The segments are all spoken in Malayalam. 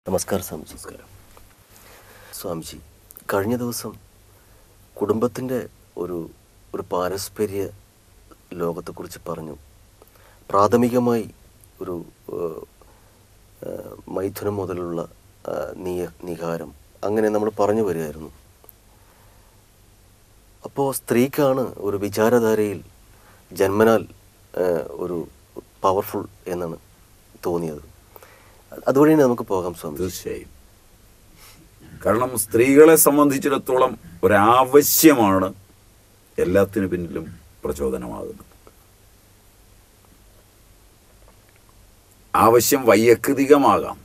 നമസ്കാരം സ്വാമിജി നമസ്കാരം സ്വാമിജി കഴിഞ്ഞ ദിവസം കുടുംബത്തിൻ്റെ ഒരു ഒരു പാരസ്പര്യ ലോകത്തെക്കുറിച്ച് പറഞ്ഞു പ്രാഥമികമായി ഒരു ഏഹ്, ഏഹ്, മൈഥുനം മുതലുള്ള ഏഹ്, നിയ നികാരം അങ്ങനെ നമ്മൾ പറഞ്ഞു വരികയായിരുന്നു അപ്പോൾ സ്ത്രീക്കാണ് ഒരു വിചാരധാരയിൽ ജന്മനാൽ ഏഹ്, ഒരു പവർഫുൾ എന്നാണ് തോന്നിയത് അതുവഴി നമുക്ക് പോകാം സ്വാമി തീർച്ചയായും കാരണം സ്ത്രീകളെ സംബന്ധിച്ചിടത്തോളം ഒരാവശ്യമാണ് എല്ലാത്തിനു പിന്നിലും പ്രചോദനമാകുന്നത് ആവശ്യം വൈയക്തികമാകാം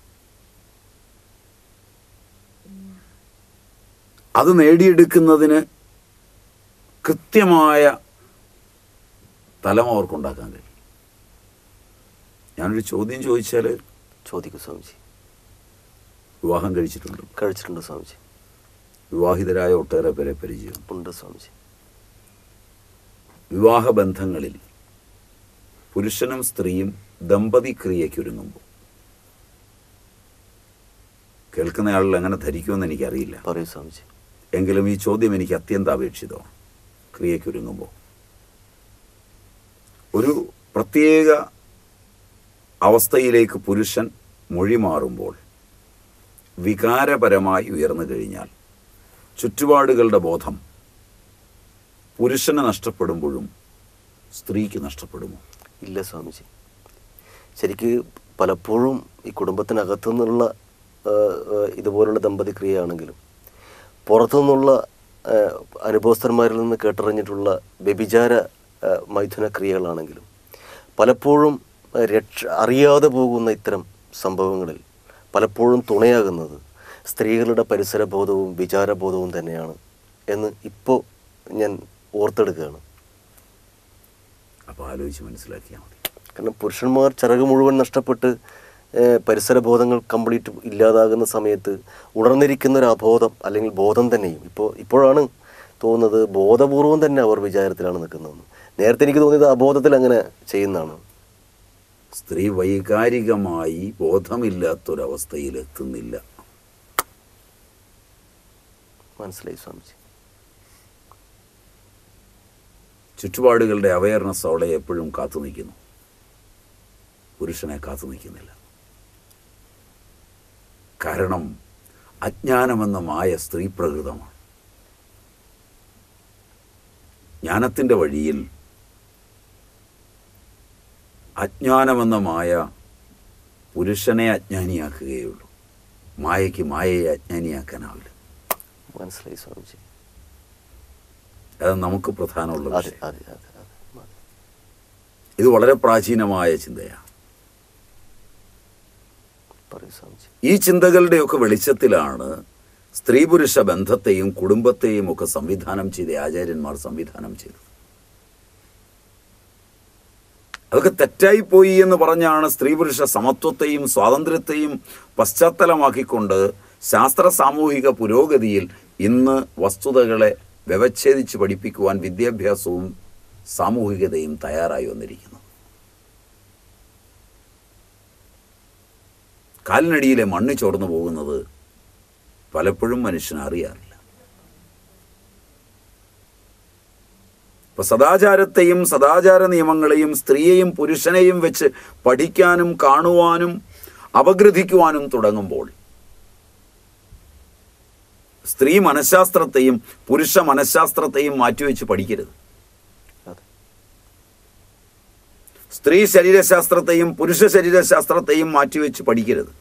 അത് നേടിയെടുക്കുന്നതിന് കൃത്യമായ തലം അവർക്കുണ്ടാക്കാൻ കഴിയും ഞാനൊരു ചോദ്യം ചോദിച്ചാൽ ചോദിക്കൂ സ്വാമിജി വിവാഹം കഴിച്ചിട്ടുണ്ട് കഴിച്ചിട്ടുണ്ട് സ്വാമിജി വിവാഹിതരായ ഒട്ടേറെ പേരെ പരിചയം ഉണ്ട് സ്വാമിജി വിവാഹ ബന്ധങ്ങളിൽ പുരുഷനും സ്ത്രീയും ദമ്പതി ക്രിയയ്ക്കൊരുങ്ങുമ്പോൾ കേൾക്കുന്നയാളിൽ എങ്ങനെ ധരിക്കുമെന്ന് എനിക്കറിയില്ല പറയൂ സ്വാമിജി എങ്കിലും ഈ ചോദ്യം എനിക്ക് അത്യന്താപേക്ഷിതമാണ് ക്രിയയ്ക്കൊരുങ്ങുമ്പോൾ ഒരു പ്രത്യേക അവസ്ഥയിലേക്ക് പുരുഷൻ മൊഴി മാറുമ്പോൾ വികാരപരമായി ഉയർന്നു കഴിഞ്ഞാൽ ചുറ്റുപാടുകളുടെ ബോധം പുരുഷന് നഷ്ടപ്പെടുമ്പോഴും സ്ത്രീക്ക് നഷ്ടപ്പെടുമോ ഇല്ല സ്വാമിജി ശരിക്ക് പലപ്പോഴും ഈ കുടുംബത്തിനകത്തു നിന്നുള്ള ആ, ആ, ഇതുപോലുള്ള ദമ്പതി ക്രിയയാണെങ്കിലും പുറത്തു നിന്നുള്ള ആ, അനുഭവസ്ഥന്മാരിൽ നിന്ന് കേട്ടറിഞ്ഞിട്ടുള്ള വ്യഭിചാര ആ, മൈഥുന ക്രിയകളാണെങ്കിലും പലപ്പോഴും ആ, രക്ഷ അറിയാതെ പോകുന്ന ഇത്തരം സംഭവങ്ങളിൽ പലപ്പോഴും തുണയാകുന്നത് സ്ത്രീകളുടെ പരിസരബോധവും വിചാരബോധവും തന്നെയാണ് എന്ന് ഇപ്പോൾ ഞാൻ ഓർത്തെടുക്കുകയാണ് അപ്പോൾ ആലോചിച്ച് മനസ്സിലാക്കിയാൽ മതി കാരണം പുരുഷന്മാർ ചിറക് മുഴുവൻ നഷ്ടപ്പെട്ട് ഏഹ്, പരിസരബോധങ്ങൾ കംപ്ലീറ്റ് ഇല്ലാതാകുന്ന സമയത്ത് ഉണർന്നിരിക്കുന്ന ഒരു അബോധം അല്ലെങ്കിൽ ബോധം തന്നെയും ഇപ്പോൾ ഇപ്പോഴാണ് തോന്നുന്നത് ബോധപൂർവം തന്നെ അവർ വിചാരത്തിലാണ് നിൽക്കുന്നതെന്ന് നേരത്തെ എനിക്ക് തോന്നിയത് അബോധത്തിൽ അങ്ങനെ ചെയ്യുന്നതാണ് സ്ത്രീ വൈകാരികമായി ബോധമില്ലാത്തൊരവസ്ഥയിൽ എത്തുന്നില്ല മനസ്സിലായി സ്വാമിജി ചുറ്റുപാടുകളുടെ അവയർനെസ് അവളെ എപ്പോഴും കാത്തു നിൽക്കുന്നു പുരുഷനെ കാത്തു നിൽക്കുന്നില്ല കാരണം അജ്ഞാനമെന്ന മായ സ്ത്രീ പ്രകൃതമാണ് ജ്ഞാനത്തിൻ്റെ വഴിയിൽ അജ്ഞാനമെന്ന മായ പുരുഷനെ അജ്ഞാനിയാക്കുകയുള്ളൂ മായയ്ക്ക് മായയെ അജ്ഞാനിയാക്കാനാവില്ല മനസ്സിലായി സ്വാമിജി അത് നമുക്ക് പ്രധാനമുള്ള അതെ വിഷയം അതെ അതെ അതെ അതെ. ഇത് വളരെ പ്രാചീനമായ ചിന്തയാണ് പറയൂ സ്വാമിജി ഈ ചിന്തകളുടെയൊക്കെ വെളിച്ചത്തിലാണ് സ്ത്രീ പുരുഷ ബന്ധത്തെയും കുടുംബത്തെയും ഒക്കെ സംവിധാനം ചെയ്ത ആചാര്യന്മാർ സംവിധാനം ചെയ്തത് അതൊക്കെ തെറ്റായിപ്പോയി എന്ന് പറഞ്ഞാണ് സ്ത്രീ പുരുഷ സമത്വത്തെയും സ്വാതന്ത്ര്യത്തെയും പശ്ചാത്തലമാക്കിക്കൊണ്ട് ശാസ്ത്ര സാമൂഹിക പുരോഗതിയിൽ ഇന്ന് വസ്തുതകളെ വ്യവച്ഛേദിച്ച് പഠിപ്പിക്കുവാൻ വിദ്യാഭ്യാസവും സാമൂഹികതയും തയ്യാറായി വന്നിരിക്കുന്നത് കാലിനടിയിലെ മണ്ണ് ചോർന്നു പോകുന്നത് പലപ്പോഴും മനുഷ്യന് അറിയാറില്ല ഇപ്പൊ സദാചാരത്തെയും സദാചാര നിയമങ്ങളെയും സ്ത്രീയെയും പുരുഷനെയും വെച്ച് പഠിക്കാനും കാണുവാനും അപഗ്രഥിക്കുവാനും തുടങ്ങുമ്പോൾ സ്ത്രീ മനഃശാസ്ത്രത്തെയും പുരുഷ മനഃശാസ്ത്രത്തെയും മാറ്റിവെച്ച് പഠിക്കരുത് അതെ സ്ത്രീ ശരീരശാസ്ത്രത്തെയും പുരുഷ ശരീരശാസ്ത്രത്തെയും മാറ്റിവെച്ച് പഠിക്കരുത്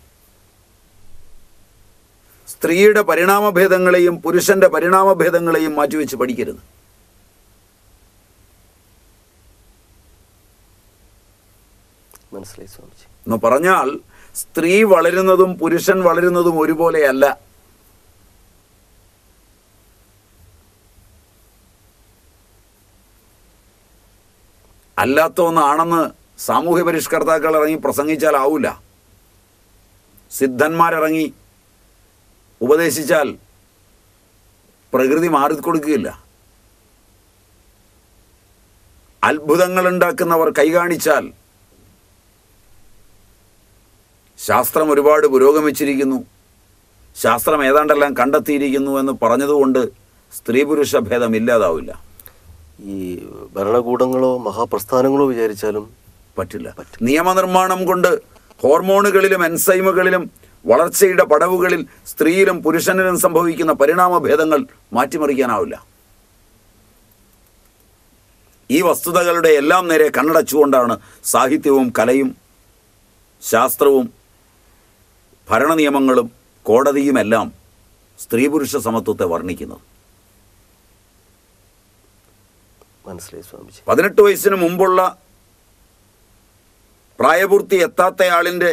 സ്ത്രീയുടെ പരിണാമഭേദങ്ങളെയും പുരുഷന്റെ പരിണാമഭേദങ്ങളെയും മാറ്റിവെച്ച് പഠിക്കരുത് മനസ്സിലായി സ്വാമിജി എന്ന് പറഞ്ഞാൽ സ്ത്രീ വളരുന്നതും പുരുഷൻ വളരുന്നതും ഒരുപോലെയല്ല അല്ലാത്ത ഒന്നാണെന്ന് സാമൂഹ്യ പരിഷ്കർത്താക്കൾ ഇറങ്ങി പ്രസംഗിച്ചാൽ ആവൂല സിദ്ധന്മാരിറങ്ങി ഉപദേശിച്ചാൽ പ്രകൃതി മാറിക്കൊടുക്കുകയില്ല അത്ഭുതങ്ങൾ ഉണ്ടാക്കുന്നവർ കൈകാണിച്ചാൽ ശാസ്ത്രം ഒരുപാട് പുരോഗമിച്ചിരിക്കുന്നു ശാസ്ത്രം ഏതാണ്ടെല്ലാം കണ്ടെത്തിയിരിക്കുന്നു എന്ന് പറഞ്ഞതുകൊണ്ട് സ്ത്രീ പുരുഷ ഭേദം ഇല്ലാതാവില്ല ഈ ഭരണകൂടങ്ങളോ മഹാപ്രസ്ഥാനങ്ങളോ വിചാരിച്ചാലും പറ്റില്ല നിയമനിർമ്മാണം കൊണ്ട് ഹോർമോണുകളിലും എൻസൈമുകളിലും വളർച്ചയുടെ പടവുകളിൽ സ്ത്രീയിലും പുരുഷനിലും സംഭവിക്കുന്ന പരിണാമ ഭേദങ്ങൾ മാറ്റിമറിക്കാനാവില്ല ഈ വസ്തുതകളുടെ എല്ലാം നേരെ കണ്ണടച്ചുകൊണ്ടാണ് സാഹിത്യവും കലയും ശാസ്ത്രവും ഭരണനിയമങ്ങളും കോടതിയുമെല്ലാം സ്ത്രീ പുരുഷ സമത്വത്തെ വർണ്ണിക്കുന്നത് മനസ്സിലായി സ്വാമിജി പതിനെട്ട് വയസ്സിന് മുമ്പുള്ള പ്രായപൂർത്തി എത്താത്തയാളിൻ്റെ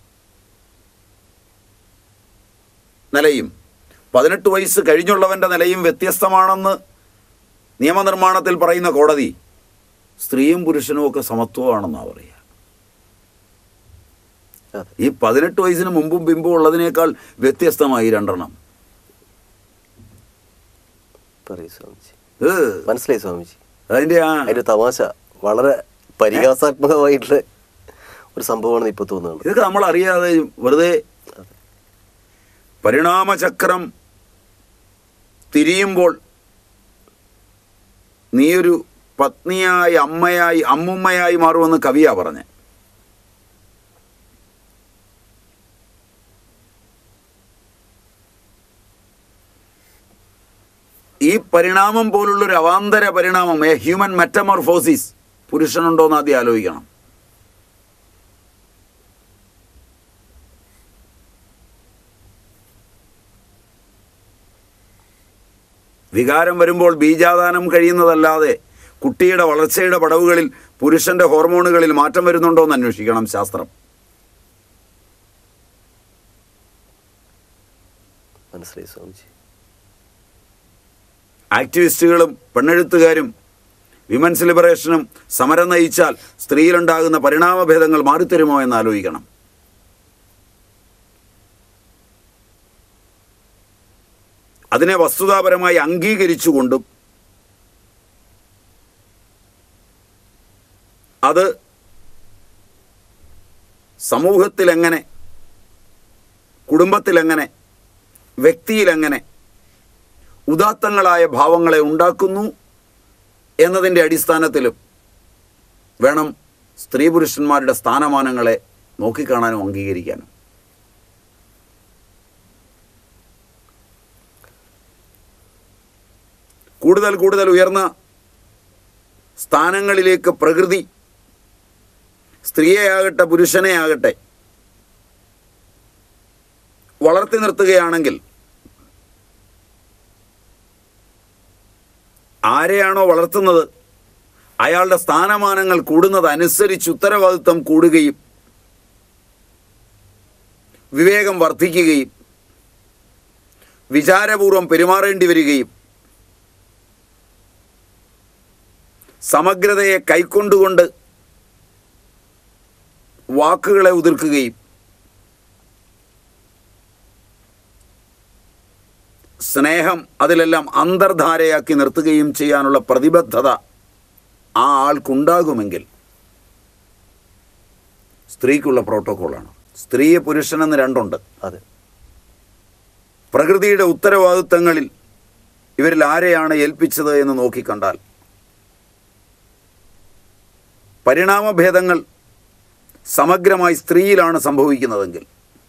നിലയും പതിനെട്ട് വയസ്സ് കഴിഞ്ഞുള്ളവൻ്റെ നിലയും വ്യത്യസ്തമാണെന്ന് നിയമനിർമ്മാണത്തിൽ പറയുന്ന കോടതി സ്ത്രീയും പുരുഷനും ഒക്കെ സമത്വമാണെന്നാണ് പറയുക അതെ ഈ പതിനെട്ട് വയസ്സിന് മുമ്പും പിമ്പും ഉള്ളതിനേക്കാൾ വ്യത്യസ്തമായി രണ്ടെണ്ണം പറയൂ സ്വാമിജി ഏ, മനസ്സിലായി സ്വാമിജി അതിൻ്റെ ആ അതിന്റെ തമാശ വളരെ പരിഹാസാത്മകമായിട്ടുള്ള ഒരു സംഭവമാണെന്ന് ഇപ്പൊ തോന്നുന്നത് ഇതൊക്കെ നമ്മൾ അറിയാതെ വെറുതെ പരിണാമചക്രം തിരിയുമ്പോൾ നീയൊരു പത്നിയായി അമ്മയായി അമ്മുമ്മയായി മാറുമെന്ന് കവിയാ പറഞ്ഞെ ഈ പരിണാമം പോലുള്ളൊരു അവാന്തര പരിണാമം എ ഹ്യൂമൻ മെറ്റമോർഫോസിസ് പുരുഷനുണ്ടോ എന്ന് ആദ്യം ആലോചിക്കണം വികാരം വരുമ്പോൾ ബീജാദാനം കഴിയുന്നതല്ലാതെ കുട്ടിയുടെ വളർച്ചയുടെ പടവുകളിൽ പുരുഷന്റെ ഹോർമോണുകളിൽ മാറ്റം വരുന്നുണ്ടോ എന്ന് അന്വേഷിക്കണം ശാസ്ത്രം മനസ്സിലായി സ്വാമിജി ആക്ടിവിസ്റ്റുകളും പെണ്ണെഴുത്തുകാരും വിമൻസ് ലിബറേഷനും സമരം നയിച്ചാൽ സ്ത്രീയിലുണ്ടാകുന്ന പരിണാമഭേദങ്ങൾ മാറിത്തരുമോ എന്ന് ആലോചിക്കണം അതിനെ വസ്തുതാപരമായി അംഗീകരിച്ചുകൊണ്ടും അത് സമൂഹത്തിലെങ്ങനെ കുടുംബത്തിലെങ്ങനെ വ്യക്തിയിലെങ്ങനെ ഉദാത്തങ്ങളായ ഭാവങ്ങളെ ഉണ്ടാക്കുന്നു എന്നതിൻ്റെ അടിസ്ഥാനത്തിലും വേണം സ്ത്രീ പുരുഷന്മാരുടെ സ്ഥാനമാനങ്ങളെ നോക്കിക്കാണാനും അംഗീകരിക്കാനും കൂടുതൽ കൂടുതൽ ഉയർന്ന സ്ഥാനങ്ങളിലേക്ക് പ്രകൃതി സ്ത്രീയെയാകട്ടെ പുരുഷനെ ആകട്ടെ വളർത്തി നിർത്തുകയാണെങ്കിൽ ആരെയാണോ വളർത്തുന്നത് അയാളുടെ സ്ഥാനമാനങ്ങൾ കൂടുന്നതനുസരിച്ച് ഉത്തരവാദിത്വം കൂടുകയും വിവേകം വർദ്ധിക്കുകയും വിചാരപൂർവം പെരുമാറേണ്ടി വരികയും സമഗ്രതയെ കൈക്കൊണ്ടുകൊണ്ട് വാക്കുകളെ ഉതിർക്കുകയും സ്നേഹം അതിലെല്ലാം അന്തർധാരയാക്കി നിർത്തുകയും ചെയ്യാനുള്ള പ്രതിബദ്ധത ആ ആൾക്കുണ്ടാകുമെങ്കിൽ സ്ത്രീക്കുള്ള പ്രോട്ടോക്കോളാണ് സ്ത്രീയെ പുരുഷനെന്ന് രണ്ടുണ്ട് അതെ പ്രകൃതിയുടെ ഉത്തരവാദിത്തങ്ങളിൽ ഇവരിൽ ആരെയാണ് ഏൽപ്പിച്ചത് എന്ന് നോക്കിക്കണ്ടാൽ പരിണാമഭേദങ്ങൾ സമഗ്രമായി സ്ത്രീയിലാണ് സംഭവിക്കുന്നതെങ്കിൽ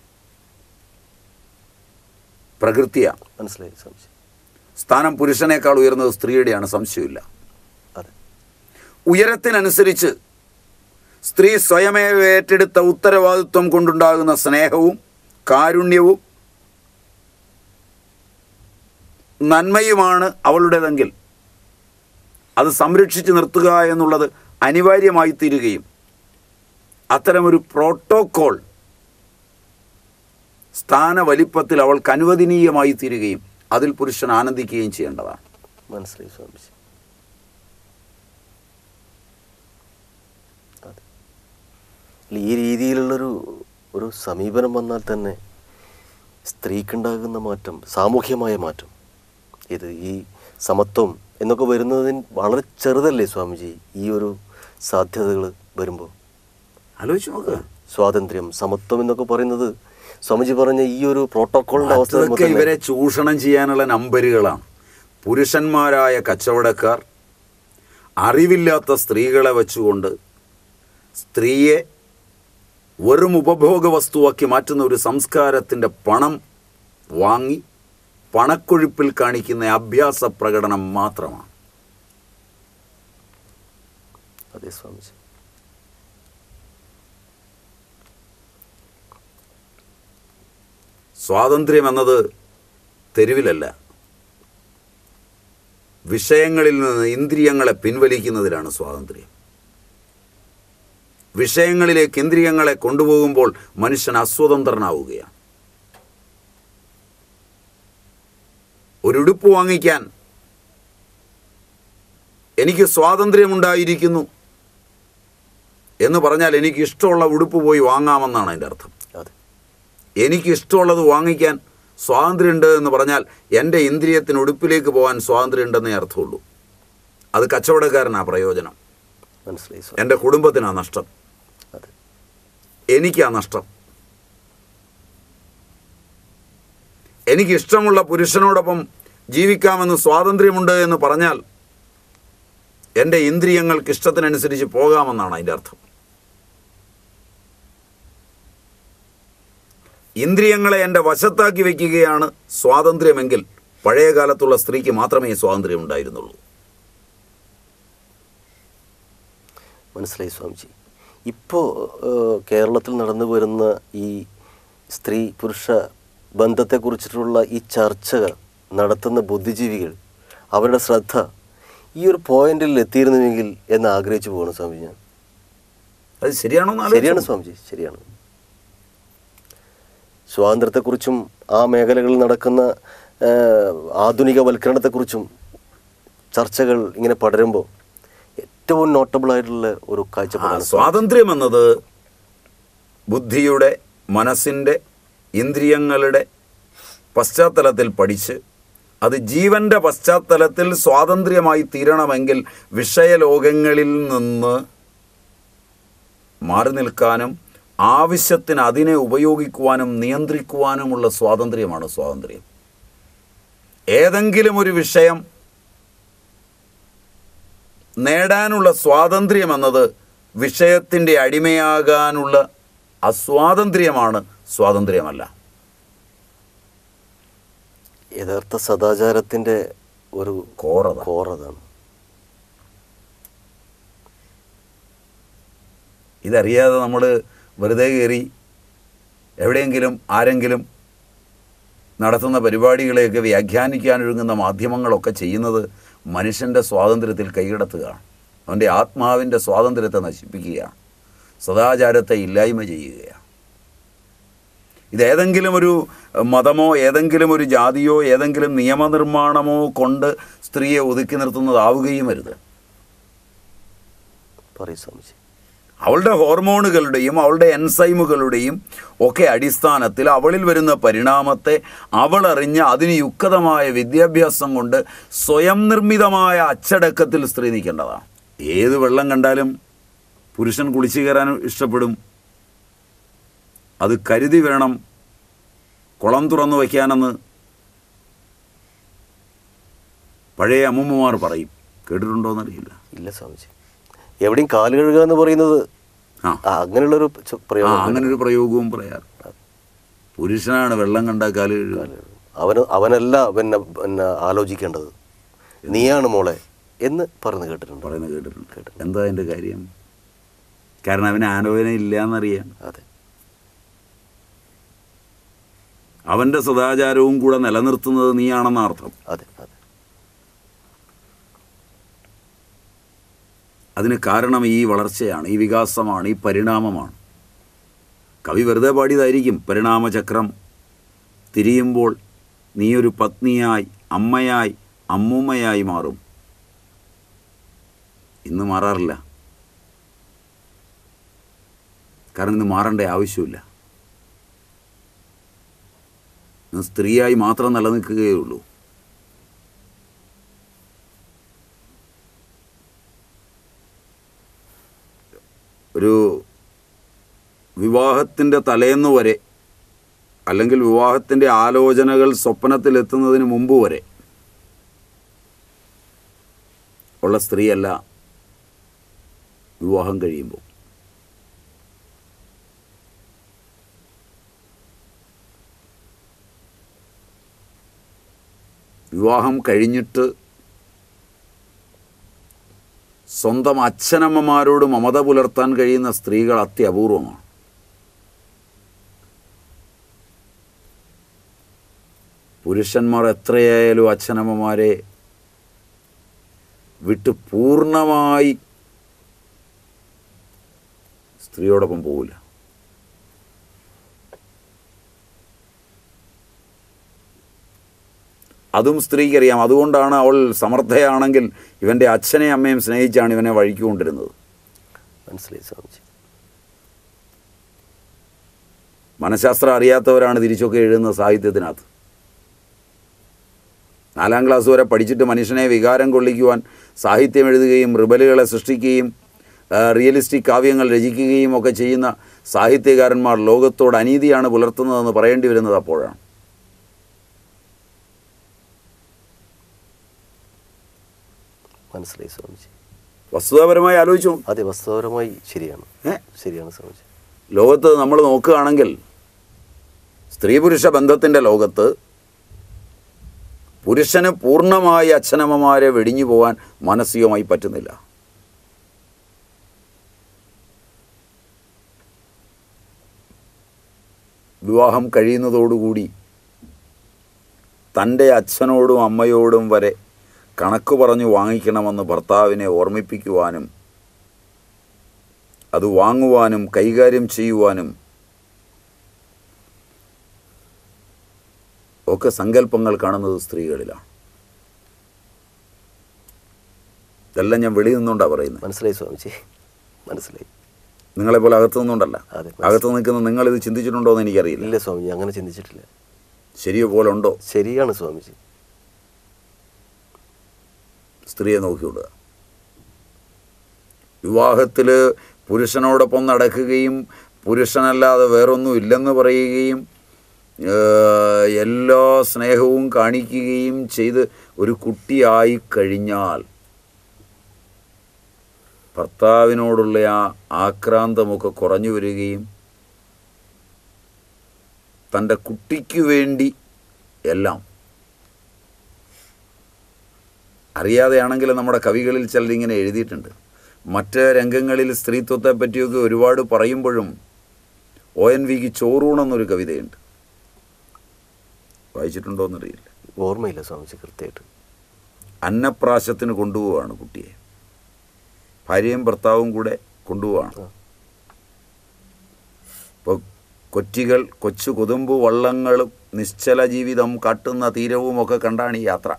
പ്രകൃതിയാണ് മനസ്സിലായി സ്വാമിജി സ്ഥാനം പുരുഷനേക്കാൾ ഉയർന്നത് സ്ത്രീയുടെയാണ് സംശയമില്ല അതെ ഉയരത്തിനനുസരിച്ച് സ്ത്രീ സ്വയമേവ ഏറ്റെടുത്ത ഉത്തരവാദിത്വം കൊണ്ടുണ്ടാകുന്ന സ്നേഹവും കാരുണ്യവും നന്മയുമാണ് അവളുടേതെങ്കിൽ അത് സംരക്ഷിച്ചു നിർത്തുക എന്നുള്ളത് അനിവാര്യമായി തീരുകയും അത്തരമൊരു പ്രോട്ടോക്കോൾ സ്ഥാന വലിപ്പത്തിൽ അവൾക്ക് അനുവദനീയമായി തീരുകയും അതിൽ പുരുഷൻ ആനന്ദിക്കുകയും ചെയ്യേണ്ടതാണ് മനസ്സിലായി സ്വാമിജി അതെ അല്ല, ഈ രീതിയിലുള്ളൊരു ഒരു സമീപനം വന്നാൽ തന്നെ സ്ത്രീക്കുണ്ടാകുന്ന മാറ്റം സാമൂഹ്യമായ മാറ്റം ഇത് ഈ സമത്വം എന്നൊക്കെ വരുന്നതിന് വളരെ ചെറുതല്ലേ സ്വാമിജി ഈ ഒരു സാധ്യതകൾ വരുമ്പോൾ ആലോചിച്ച് നോക്കുക സ്വാതന്ത്ര്യം സമത്വം എന്നൊക്കെ പറയുന്നത് സ്വാമിജി പറഞ്ഞ ഈ ഒരു പ്രോട്ടോക്കോളിന്റെ അവസ്ഥ അതൊക്കെ വരുമ്പോൾ തന്നെ ഇവരെ ചൂഷണം ചെയ്യാനുള്ള നമ്പരുകളാണ് പുരുഷന്മാരായ കച്ചവടക്കാർ അറിവില്ലാത്ത സ്ത്രീകളെ വെച്ചുകൊണ്ട് സ്ത്രീയെ വെറും ഉപഭോഗ വസ്തുവാക്കി മാറ്റുന്ന ഒരു സംസ്കാരത്തിൻ്റെ പണം വാങ്ങി പണക്കൊഴുപ്പിൽ കാണിക്കുന്ന അഭ്യാസ പ്രകടനം മാത്രമാണ് അതെ സ്വാമിജി സ്വാതന്ത്ര്യം എന്നത് തെരുവിലല്ല വിഷയങ്ങളിൽ നിന്ന് ഇന്ദ്രിയങ്ങളെ പിൻവലിക്കുന്നതിലാണ് സ്വാതന്ത്ര്യം വിഷയങ്ങളിലേക്ക് ഇന്ദ്രിയങ്ങളെ കൊണ്ടുപോകുമ്പോൾ മനുഷ്യൻ അസ്വതന്ത്രനാവുകയാണ് ഒരുടുപ്പ് വാങ്ങിക്കാൻ എനിക്ക് സ്വാതന്ത്ര്യമുണ്ടായിരിക്കുന്നു എന്ന് പറഞ്ഞാൽ എനിക്ക് ഇഷ്ടമുള്ള ഉടുപ്പ് പോയി വാങ്ങാമെന്നാണ് അതിൻ്റെ അർത്ഥം അതെ എനിക്ക് ഇഷ്ടമുള്ളത് വാങ്ങിക്കാൻ സ്വാതന്ത്ര്യമുണ്ട് എന്ന് പറഞ്ഞാൽ എൻ്റെ ഇന്ദ്രിയത്തിന് ഉടുപ്പിലേക്ക് പോകാൻ സ്വാതന്ത്ര്യമുണ്ടെന്നേ അർത്ഥമുള്ളൂ അത് കച്ചവടക്കാരനാ പ്രയോജനം മനസ്സിലായി സ്വാമി എൻ്റെ കുടുംബത്തിനാ നഷ്ടം അതെ എനിക്കാ നഷ്ടം എനിക്ക് ഇഷ്ടമുള്ള പുരുഷനോടൊപ്പം ജീവിക്കാമെന്ന് സ്വാതന്ത്ര്യമുണ്ട് എന്ന് പറഞ്ഞാൽ എൻ്റെ ഇന്ദ്രിയങ്ങൾക്ക് ഇഷ്ടത്തിനനുസരിച്ച് പോകാമെന്നാണ് അതിൻ്റെ അർത്ഥം ഇന്ദ്രിയങ്ങളെ എൻ്റെ വശത്താക്കി വയ്ക്കുകയാണ് സ്വാതന്ത്ര്യമെങ്കിൽ പഴയ കാലത്തുള്ള സ്ത്രീക്ക് മാത്രമേ സ്വാതന്ത്ര്യം ഉണ്ടായിരുന്നുള്ളൂ മനസ്സിലായി സ്വാമിജി ഇപ്പോൾ കേരളത്തിൽ നടന്നു വരുന്ന ഈ സ്ത്രീ പുരുഷ ബന്ധത്തെക്കുറിച്ചിട്ടുള്ള ഈ ചർച്ച നടത്തുന്ന ബുദ്ധിജീവികൾ അവരുടെ ശ്രദ്ധ ഈ ഒരു പോയിന്റിൽ എത്തിയിരുന്നുവെങ്കിൽ എന്ന് ആഗ്രഹിച്ചു പോകണം സ്വാമി ഞാൻ അത് ശരിയാണോ എന്ന് ശരിയാണ് ആലോചിച്ചോ? സ്വാമിജി ശരിയാണ് സ്വാതന്ത്ര്യത്തെക്കുറിച്ചും ആ മേഖലകളിൽ നടക്കുന്ന ആ, ആധുനികവൽക്കരണത്തെക്കുറിച്ചും ചർച്ചകൾ ഇങ്ങനെ പടരുമ്പോൾ ഏറ്റവും നോട്ടബിൾ ആയിട്ടുള്ള ഒരു ആ, കാഴ്ചപ്പാടാണ് സ്വാമി. സ്വാതന്ത്ര്യം എന്നത് ബുദ്ധിയുടെ മനസ്സിൻ്റെ ഇന്ദ്രിയങ്ങളുടെ പശ്ചാത്തലത്തിൽ പഠിച്ച് അത് ജീവന്റെ പശ്ചാത്തലത്തിൽ സ്വാതന്ത്ര്യമായി തീരണമെങ്കിൽ വിഷയലോകങ്ങളിൽ നിന്ന് മാറി നിൽക്കാനും ആവശ്യത്തിന് അതിനെ ഉപയോഗിക്കുവാനും നിയന്ത്രിക്കുവാനുമുള്ള സ്വാതന്ത്ര്യമാണ് സ്വാതന്ത്ര്യം ഏതെങ്കിലും ഒരു വിഷയം നേടാനുള്ള സ്വാതന്ത്ര്യം എന്നത് വിഷയത്തിൻ്റെ അടിമയാകാനുള്ള അസ്വാതന്ത്ര്യമാണ് സ്വാതന്ത്ര്യമല്ല യഥാർത്ഥ സദാചാരത്തിന്റെ ഒരു കോറത കോറതാണ് ഇതറിയാതെ നമ്മൾ വെറുതെ കയറി എവിടെയെങ്കിലും ആരെങ്കിലും നടത്തുന്ന പരിപാടികളെയൊക്കെ വ്യാഖ്യാനിക്കാനൊരുങ്ങുന്ന മാധ്യമങ്ങളൊക്കെ ചെയ്യുന്നത് മനുഷ്യൻ്റെ സ്വാതന്ത്ര്യത്തിൽ കൈകടത്തുകയാണ് അവൻ്റെ ആത്മാവിൻ്റെ സ്വാതന്ത്ര്യത്തെ നശിപ്പിക്കുകയാണ് സദാചാരത്തെ ഇല്ലായ്മ ചെയ്യുകയാണ് ഇതേതെങ്കിലും ഒരു മതമോ ഏതെങ്കിലും ഒരു ജാതിയോ ഏതെങ്കിലും നിയമനിർമ്മാണമോ കൊണ്ട് സ്ത്രീയെ ഒതുക്കി നിർത്തുന്നതാവുകയും അരുത് പറയൂ സ്വാമിജി അവളുടെ ഹോർമോണുകളുടെയും അവളുടെ എൻസൈമുകളുടെയും ഒക്കെ അടിസ്ഥാനത്തിൽ അവളിൽ വരുന്ന പരിണാമത്തെ അവൾ അറിഞ്ഞ് അതിന് യുക്തമായ വിദ്യാഭ്യാസം കൊണ്ട് സ്വയം നിർമ്മിതമായ അച്ചടക്കത്തിൽ സ്ത്രീ നിൽക്കേണ്ടതാണ് ഏത് വെള്ളം കണ്ടാലും പുരുഷൻ കുളിച്ചു കയറാൻ ഇഷ്ടപ്പെടും അത് കരുതി വേണം കുളം തുറന്നു വയ്ക്കാനെന്ന് പഴയ അമ്മൂമ്മമാർ പറയും കേട്ടിട്ടുണ്ടോയെന്നറിയില്ല ഇല്ല സ്വാമിജി എവിടെയും കാല് കഴുകുക എന്ന് പറയുന്നത് ആ ആ, അങ്ങനെയുള്ളൊരു ച- ആ പ്രയോഗം അങ്ങനെ ഒരു പ്രയോഗവും പറയാറ് പുരുഷനാണ് വെള്ളം കണ്ട കാല് കഴുകുക അവന് അവനല്ല പിന്നെ പിന്നെ ആലോചിക്കേണ്ടത് നീയാണ് മോളെ എന്ന് പറഞ്ഞു കേട്ടിട്ടുണ്ട് പറയുന്നത് കേട്ടിട്ടുണ്ട് എന്താ അതിൻ്റെ കാര്യം കാരണം അവന് ആലോചന ഇല്ല എന്നറിയാം അതെ അവൻ്റെ സദാചാരവും കൂടെ നിലനിർത്തുന്നത് നീയാണെന്ന അർത്ഥം അതെ അതെ അതിന് കാരണം ഈ വളർച്ചയാണ് ഈ വികാസമാണ് ഈ പരിണാമമാണ് കവി വെറുതെ പാടിയതായിരിക്കും പരിണാമചക്രം തിരിയുമ്പോൾ നീയൊരു പത്നിയായി അമ്മയായി അമ്മൂമ്മയായി മാറും ഇന്ന് മാറാറില്ല കാരണം ഇന്ന് മാറേണ്ട ആവശ്യമില്ല ഇന്ന് സ്ത്രീയായി മാത്രം നിലനിൽക്കുകയുള്ളൂ ഒരു വിവാഹ വിവാഹത്തിൻ്റെ തലേന്ന് വരെ അല്ലെങ്കിൽ വിവാഹത്തിൻ്റെ ആലോചനകൾ സ്വപ്നത്തിലെത്തുന്നതിന് മുമ്പ് വരെ ഉള്ള സ്ത്രീയല്ല വിവാഹം കഴിയുമ്പോൾ വിവാഹം കഴിഞ്ഞിട്ട് സ്വന്തം അച്ഛനമ്മമാരോട് മമത പുലർത്താൻ കഴിയുന്ന സ്ത്രീകൾ അത്യപൂർവമാണ് പുരുഷന്മാർ എത്രയായാലും അച്ഛനമ്മമാരെ വിട്ട് പൂർണ്ണമായി സ്ത്രീയോടൊപ്പം പോവില്ല അതും സ്ത്രീക്കറിയാം അതുകൊണ്ടാണ് അവൾ സമർത്ഥയാണെങ്കിൽ ഇവൻ്റെ അച്ഛനെയും അമ്മയും സ്നേഹിച്ചാണ് ഇവനെ വഴിക്ക് കൊണ്ടിരുന്നത് മനസ്സിലായി സ്വാമിജി മനഃശാസ്ത്രം അറിയാത്തവരാണ് തിരിച്ചൊക്കെ എഴുതുന്ന സാഹിത്യത്തിനകത്ത് നാലാം ക്ലാസ് വരെ പഠിച്ചിട്ട് മനുഷ്യനെ വികാരം കൊള്ളിക്കുവാൻ സാഹിത്യം എഴുതുകയും റിബലുകളെ സൃഷ്ടിക്കുകയും ആ, റിയലിസ്റ്റിക് കാവ്യങ്ങൾ രചിക്കുകയും ഒക്കെ ചെയ്യുന്ന സാഹിത്യകാരന്മാർ ലോകത്തോട് അനീതിയാണ് പുലർത്തുന്നതെന്ന് പറയേണ്ടി വരുന്നത് അപ്പോഴാണ് മനസ്സിലായി സ്വാമിജി വസ്തുതാപരമായി ആലോചിച്ചു അതെ വസ്തുപരമായി ശരിയാണ് ഏ? ശരിയാണ് സ്വാമിജി ലോകത്ത് നമ്മൾ നോക്കുകയാണെങ്കിൽ സ്ത്രീ പുരുഷ ബന്ധത്തിൻ്റെ ലോകത്ത് പുരുഷന് പൂർണ്ണമായി അച്ഛനമ്മമാരെ വെടിഞ്ഞു പോകാൻ മാനസികമായി പറ്റുന്നില്ല വിവാഹം കഴിയുന്നതോടുകൂടി തൻ്റെ അച്ഛനോടും അമ്മയോടും വരെ കണക്ക് പറഞ്ഞു വാങ്ങിക്കണമെന്ന് ഭർത്താവിനെ ഓർമ്മിപ്പിക്കുവാനും അത് വാങ്ങുവാനും കൈകാര്യം ചെയ്യുവാനും ഒക്കെ സങ്കല്പങ്ങൾ കാണുന്നത് സ്ത്രീകളിലാണ് ഇതെല്ലാം ഞാൻ വെളിയിൽ നിന്നുകൊണ്ടാണ് പറയുന്നത് മനസ്സിലായി സ്വാമിജി മനസ്സിലായി നിങ്ങളെപ്പോലെ അകത്തു നിന്നുകൊണ്ടല്ല അതെ, അകത്ത് നിൽക്കുന്ന നിങ്ങളിത് ചിന്തിച്ചിട്ടുണ്ടോ എന്ന് എനിക്കറിയില്ല ഇല്ല സ്വാമിജി അങ്ങനെ ചിന്തിച്ചിട്ടില്ല ശരിയോ പോലെ ഉണ്ടോ ശരിയാണ് സ്വാമിജി സ്ത്രീയെ നോക്കിവിടുക വിവാഹത്തിൽ പുരുഷനോടൊപ്പം നടക്കുകയും പുരുഷനല്ലാതെ വേറൊന്നും ഇല്ലെന്ന് പറയുകയും ഏഹ്, എല്ലാ സ്നേഹവും കാണിക്കുകയും ചെയ്ത് ഒരു കുട്ടിയായി കഴിഞ്ഞാൽ ഭർത്താവിനോടുള്ള ആ ആക്രാന്തമൊക്കെ കുറഞ്ഞു വരികയും തൻ്റെ കുട്ടിക്ക് വേണ്ടി എല്ലാം അറിയാതെയാണെങ്കിലും നമ്മുടെ കവികളിൽ ചിലരിങ്ങനെ എഴുതിയിട്ടുണ്ട് മറ്റ് രംഗങ്ങളിൽ സ്ത്രീത്വത്തെ പറ്റിയൊക്കെ ഒരുപാട് പറയുമ്പോഴും ഒ എൻ വിക്ക് ചോറൂണെന്നൊരു കവിതയുണ്ട് വായിച്ചിട്ടുണ്ടോ എന്നറിയില്ല ഓർമ്മയില്ല സ്വാമിജി കൃത്യമായിട്ട് അന്നപ്രാശത്തിന് കൊണ്ടുപോവാണ് കുട്ടിയെ ഭാര്യയും ഭർത്താവും കൂടെ കൊണ്ടുപോവാണ് ഇപ്പോൾ കൊറ്റികൾ കൊച്ചു കൊതുമ്പ് വള്ളങ്ങളും നിശ്ചല ജീവിതം കാട്ടുന്ന തീരവുമൊക്കെ കണ്ടാണ് ഈ യാത്ര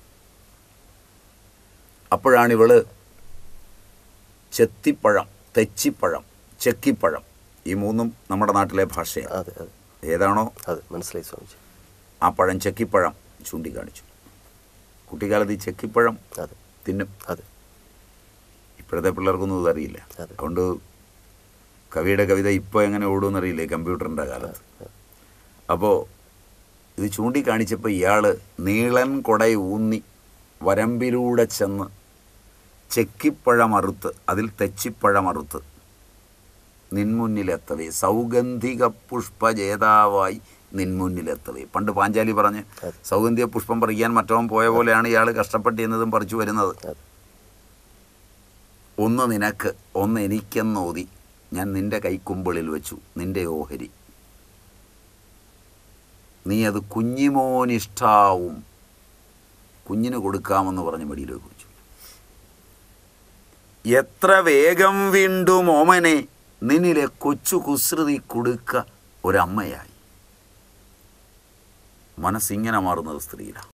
അപ്പോഴാണ് ഇവള് ചെത്തിപ്പഴം തെച്ചിപ്പഴം ചെക്കിപ്പഴം ഈ മൂന്നും നമ്മുടെ നാട്ടിലെ ഭാഷയാണ് അതെ അതെ ഏതാണോ അതെ മനസ്സിലായി സ്വാമിജി ആ പഴം ചെക്കിപ്പഴം ചൂണ്ടിക്കാണിച്ചു കുട്ടിക്കാലത്ത് ഈ ചെക്കിപ്പഴം അതെ തിന്നും അതെ ഇപ്പോഴത്തെ പിള്ളേർക്കൊന്നും ഇതറിയില്ല അതെ. അതുകൊണ്ട് കവിയുടെ കവിത ഇപ്പോൾ എങ്ങനെ ഓടുമെന്നറിയില്ല ഈ കമ്പ്യൂട്ടറിൻ്റെ കാലത്ത് അപ്പോൾ ഇത് ചൂണ്ടിക്കാണിച്ചപ്പോൾ ഇയാൾ നീളൻ കൊട ഊന്നി വരമ്പിലൂടെ ചെന്ന് ചെക്കിപ്പഴമറുത്ത് അതിൽ തെച്ചിപ്പഴമറുത്ത് നിൻമുന്നിലെത്തവേ സൗഗന്ധിക പുഷ്പജേതാവായി നിൻമുന്നിലെത്തവേ പണ്ട് പാഞ്ചാലി പറഞ്ഞ് സൗഗന്ധിക പുഷ്പം പറിക്കാൻ മറ്റവൻ പോയ പോലെയാണ് ഇയാൾ കഷ്ടപ്പെട്ടിരുന്നതും പറിച്ചു വരുന്നത് അതെ ഒന്ന് നിനക്ക് ഒന്ന് എനിക്കെന്നോതി ഞാൻ നിന്റെ കൈക്കുമ്പിളിൽ വെച്ചു നിന്റെ ഓഹരി നീ അത് കുഞ്ഞിമോനിഷ്ടാവും കുഞ്ഞിന് കൊടുക്കാമെന്ന് പറഞ്ഞ് മടിയിലേക്ക് വെച്ചു എത്ര വേഗം വീണ്ടും ഓമനെ നിന്നിലെ കൊച്ചു കുസൃതി കൊടുക്ക ഒരമ്മയായി മനസ്സിങ്ങനെ മാറുന്നത് സ്ത്രീയിലാണ്